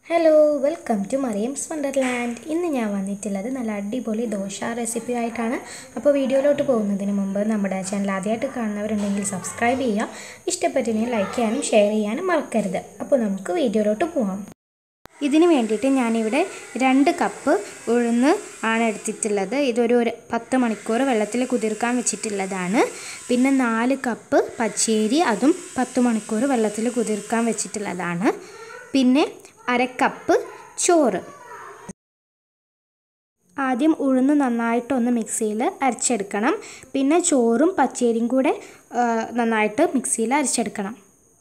hello welcome to Mariyam's wonderland ഇന്ന് ഞാൻ വന്നിട്ടുള്ളത് നല്ല അടിപൊളി ദോശ റെസിപ്പി ആയിട്ടാണ് അപ്പോൾ വീഡിയോയിലോട്ട് പോകുന്നതിന് മുമ്പ് നമ്മുടെ ചാനൽ ആദ്യമായിട്ട് കാണുന്നവരുണ്ടെങ്കിൽ സബ്സ്ക്രൈബ് ചെയ്യുക ഇഷ്ടപ്പെട്ടില്ലെങ്കിൽ ലൈക്ക് ചെയ്യാനും ഷെയർ ചെയ്യാനും മറക്കരുത് അപ്പോൾ നമുക്ക് വീഡിയോയിലോട്ട് പോകാം ഇതിന് വേണ്ടിയിട്ട് ഞാനിവിടെ രണ്ട് കപ്പ് ഉഴുന്ന് ആണ് എടുത്തിട്ടുള്ളത് ഇതൊരു ഒരു പത്ത് മണിക്കൂർ വെള്ളത്തിൽ കുതിർക്കാൻ വെച്ചിട്ടുള്ളതാണ് പിന്നെ നാല് കപ്പ് പച്ചേരി അതും പത്ത് മണിക്കൂർ വെള്ളത്തിൽ കുതിർക്കാൻ വെച്ചിട്ടുള്ളതാണ് പിന്നെ അര കപ്പ് ചോറ് ആദ്യം ഉഴുന്ന് നന്നായിട്ടൊന്ന് മിക്സിയിൽ അരച്ചെടുക്കണം പിന്നെ ചോറും പച്ചേരിയും കൂടെ ആ, നന്നായിട്ട് മിക്സിയിൽ അരച്ചെടുക്കണം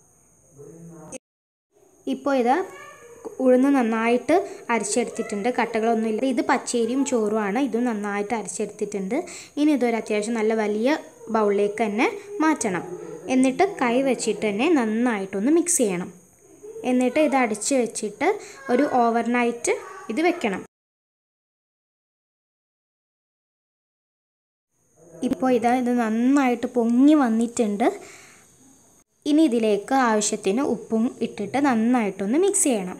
ഇപ്പോൾ ഇത് ഉഴുന്ന് നന്നായിട്ട് അരച്ചെടുത്തിട്ടുണ്ട് കട്ടകളൊന്നുമില്ല ഇത് പച്ചരിയും ചോറുമാണ് ഇതും നന്നായിട്ട് അരച്ചെടുത്തിട്ടുണ്ട് ഇനി ഇതൊരു അത്യാവശ്യം നല്ല വലിയ ബൗളിലേക്ക് തന്നെ മാറ്റണം എന്നിട്ട് കൈ വെച്ചിട്ട് തന്നെ നന്നായിട്ടൊന്ന് മിക്സ് ചെയ്യണം എന്നിട്ട് ഇത് അടിച്ച് വെച്ചിട്ട് ഒരു ഓവർനൈറ്റ് ഇത് വെക്കണം ഇപ്പോൾ ഇതാ ഇത് നന്നായിട്ട് പൊങ്ങി വന്നിട്ടുണ്ട് ഇനി ഇതിലേക്ക് ആവശ്യത്തിന് ഉപ്പും ഇട്ടിട്ട് നന്നായിട്ടൊന്ന് മിക്സ് ചെയ്യണം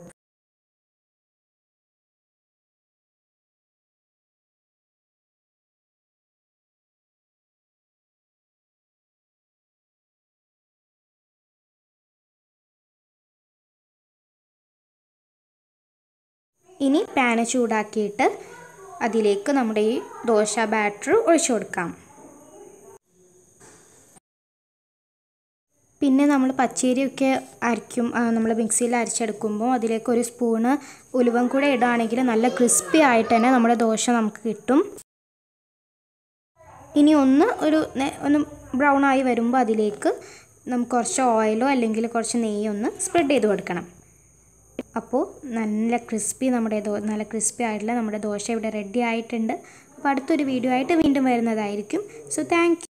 ഇനി പാന് ചൂടാക്കിയിട്ട് അതിലേക്ക് നമ്മുടെ ഈ ദോശ ബാറ്റർ ഒഴിച്ചു കൊടുക്കാം പിന്നെ നമ്മൾ പച്ചരിയൊക്കെ അരയ്ക്കും നമ്മൾ മിക്സിയിൽ അരച്ചെടുക്കുമ്പോൾ അതിലേക്ക് ഒരു സ്പൂണ് ഉലുവം കൂടെ ഇടുകയാണെങ്കിൽ നല്ല ക്രിസ്പി ആയിട്ട് തന്നെ നമ്മുടെ ദോശ നമുക്ക് കിട്ടും ഇനി ഒന്ന് ഒരു നെ- ഒന്ന് ബ്രൗൺ ആയി വരുമ്പോൾ അതിലേക്ക് നമുക്ക് കുറച്ച് ഓയിലോ അല്ലെങ്കിൽ കുറച്ച് നെയ്യോ ഒന്ന് സ്പ്രെഡ് ചെയ്ത് കൊടുക്കണം അപ്പോൾ നല്ല ക്രിസ്പി നമ്മുടെ ദോ നല്ല ക്രിസ്പി ആയിട്ടുള്ള നമ്മുടെ ദോശ ഇവിടെ റെഡി ആയിട്ടുണ്ട് അപ്പോൾ അടുത്തൊരു വീഡിയോ ആയിട്ട് വീണ്ടും വരുന്നതായിരിക്കും സോ താങ്ക്